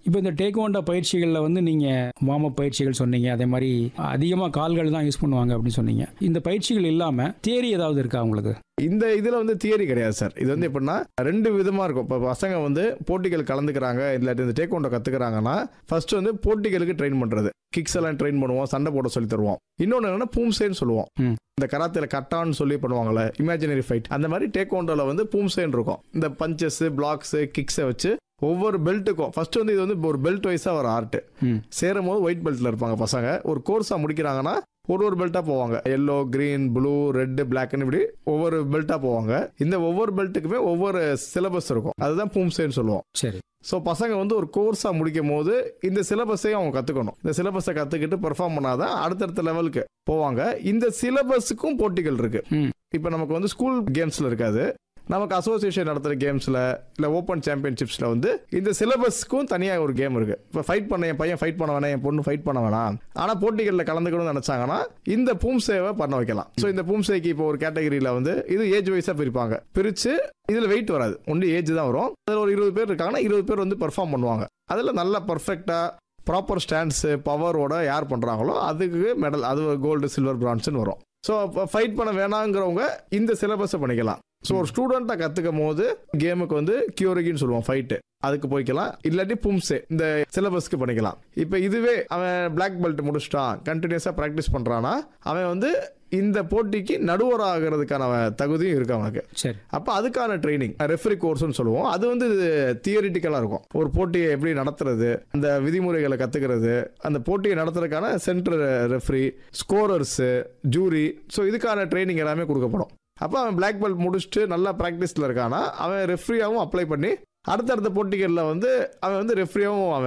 இப்போ இந்த டேக்வாண்டோ பயிற்சிகளில் வந்து நீங்கள் வார்ம் பயிற்சிகள் சொன்னீங்க அதே மாதிரி அதிகமாக கால்கள் தான் யூஸ் பண்ணுவாங்க அப்படின்னு சொன்னீங்க இந்த பயிற்சிகள் இல்லாமல் தேரி ஏதாவது இருக்கா உங்களுக்கு இந்த இதுல வந்து தியரி கிடையாது சார் இது வந்து எப்படின்னா ரெண்டு விதமா இருக்கும் இப்போ பசங்க வந்து போட்டிகள் கலந்துக்கிறாங்க இல்லாட்டி இந்த டேக்கோண்டோ கத்துக்கிறாங்கன்னா ஃபர்ஸ்ட் வந்து போட்டிகளுக்கு ட்ரெயின் பண்றது கிக்ஸ் எல்லாம் ட்ரெயின் பண்ணுவோம் சண்டை போட சொல்லி தருவோம் இன்னொன்று என்னன்னா பூம்சேன்னு சொல்லுவோம் ம். இந்த கராத்தேல கட்டான்னு சொல்லி பண்ணுவாங்கல்ல இமேஜினரி ஃபைட் அந்த மாதிரி டேக்கோண்டோல வந்து பூம்சேன் இருக்கும் இந்த பஞ்சஸ் பிளாக்ஸ் கிக்ஸை வச்சு ஒவ்வொரு பெல்ட்டுக்கும் ஃபர்ஸ்ட் வந்து இது வந்து ஒரு பெல்ட் வைஸா ஒரு ஆர்ட் ம் சேரும் போது ஒயிட் பெல்ட்ல இருப்பாங்க பசங்க ஒரு கோர்ஸா முடிக்கிறாங்கன்னா ஒரு ஒரு பெல்ட்டா போவாங்க எல்லோ கிரீன் ப்ளூ ரெட் பிளாக்னு இப்படி ஒவ்வொரு பெல்ட்டா போவாங்க இந்த ஒவ்வொரு பெல்ட்டுக்குமே ஒவ்வொரு சிலபஸ் இருக்கும் அதுதான் பூம்சேன்னு சொல்லுவோம் சரி ஸோ பசங்க வந்து ஒரு கோர்ஸாக முடிக்கும் போது இந்த சிலபஸையும் அவங்க கற்றுக்கணும் இந்த சிலபஸை கற்றுக்கிட்டு பெர்ஃபார்ம் பண்ணாதான் அடுத்தடுத்த லெவலுக்கு போவாங்க இந்த சிலபஸுக்கும் போட்டிகள் இருக்கு ம். இப்போ நமக்கு வந்து ஸ்கூல் கேம்ஸில் இருக்காது நமக்கு அசோசியேஷன் நடத்துகிற கேம்ஸில் இல்லை ஓப்பன் சாம்பியன்ஷிப்ஸில் வந்து இந்த சிலபஸ்க்கும் தனியாக ஒரு கேம் இருக்கு இப்போ ஃபைட் பண்ண என் பையன் ஃபைட் பண்ண வேணாம் என் பொண்ணு ஃபைட் பண்ண வேணாம் ஆனால் போட்டிகளில் கலந்துக்கணும்னு நினச்சாங்கன்னா இந்த பூம்சேவை பண்ண வைக்கலாம் ஸோ இந்த பூம்சேக்கு இப்போ ஒரு கேட்டகரியில் வந்து இது ஏஜ் வைஸாக பிரிப்பாங்க பிரித்து இதில் வெயிட் வராது ஒன்லி ஏஜ் தான் வரும் அதில் ஒரு இருபது பேர் இருக்காங்கன்னா இருபது பேர் வந்து பெர்ஃபார்ம் பண்ணுவாங்க அதில் நல்லா பர்ஃபெக்டாக ப்ராப்பர் ஸ்டாண்ட்ஸு பவரோட யார் பண்ணுறாங்களோ அதுக்கு மெடல் அது கோல்டு சில்வர் பிரான்ஸ்னு வரும் ஸோ ஃபைட் பண்ண வேணாங்கிறவங்க இந்த சிலபஸை பண்ணிக்கலாம் ஸோ ஒரு ஸ்டூடெண்ட்டாக கற்றுக்கும் போது கேமுக்கு வந்து கியூரிகின்னு சொல்லுவோம் ஃபைட்டு அதுக்கு போய்க்கலாம் இல்லாட்டி பும்ஸே இந்த சிலபஸ்க்கு பண்ணிக்கலாம் இப்போ இதுவே அவன் பிளாக் பெல்ட் முடிச்சிட்டான் கண்டினியூஸாக ப்ராக்டிஸ் பண்ணுறான்னா அவன் வந்து இந்த போட்டிக்கு நடுவர் ஆகிறதுக்கான தகுதியும் இருக்கு அவனுக்கு சரி அப்போ அதுக்கான ட்ரைனிங் ரெஃபரி கோர்ஸ்னு சொல்லுவோம் அது வந்து தியரிட்டிக்கலாக இருக்கும் ஒரு போட்டியை எப்படி நடத்துறது அந்த விதிமுறைகளை கற்றுக்கிறது அந்த போட்டியை நடத்துறதுக்கான centre referee scorers jury so இதுக்கான ட்ரைனிங் எல்லாமே கொடுக்கப்படும் அப்போ அவன் பிளாக் பெல்ட் முடிச்சுட்டு நல்லா ப்ராக்டிஸில் இருக்கானா அவன் ரெஃப்ரியாகவும் அப்ளை பண்ணி அடுத்தடுத்த போட்டிகளில் வந்து அவன் வந்து ரெஃப்ரியாகவும் அவன்